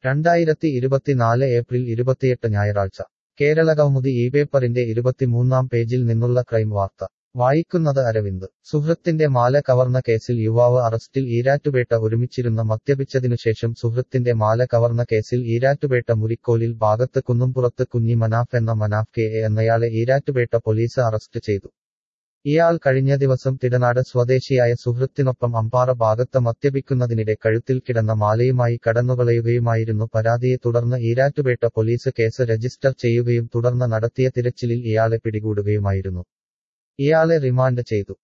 രണ്ടായിരത്തി ഇരുപത്തിനാല് ഏപ്രിൽ ഇരുപത്തിയെട്ട് ഞായറാഴ്ച കേരള കൗമുദി ഈ പേപ്പറിന്റെ ഇരുപത്തിമൂന്നാം പേജിൽ നിന്നുള്ള ക്രൈം വാർത്ത വായിക്കുന്നത് അരവിന്ദ് സുഹൃത്തിന്റെ മാല കവർന്ന കേസിൽ യുവാവ് അറസ്റ്റിൽ ഈരാറ്റുപേട്ട ഒരുമിച്ചിരുന്ന മദ്യപിച്ചതിനുശേഷം സുഹൃത്തിന്റെ മാല കവർന്ന കേസിൽ ഈരാറ്റുപേട്ട മുരിക്കോലിൽ ഭാഗത്ത് കുന്നുംപുറത്ത് കുഞ്ഞി മനാഫ് എന്ന മനാഫ് കെ എ എന്നയാളെ ഈരാറ്റുപേട്ട പോലീസ് അറസ്റ്റ് ചെയ്തു ഇയാൾ കഴിഞ്ഞ ദിവസം തിടനാട് സ്വദേശിയായ സുഹൃത്തിനൊപ്പം അമ്പാറ ഭാഗത്ത് മദ്യപിക്കുന്നതിനിടെ കഴുത്തിൽ കിടന്ന മാലയുമായി കടന്നുകളയുകയുമായിരുന്നു പരാതിയെ തുടർന്ന് ഈരാറ്റുപേട്ട പോലീസ് കേസ് രജിസ്റ്റർ ചെയ്യുകയും തുടർന്ന് നടത്തിയ തിരച്ചിലിൽ ഇയാളെ പിടികൂടുകയുമായിരുന്നു ഇയാളെ റിമാൻഡ് ചെയ്തു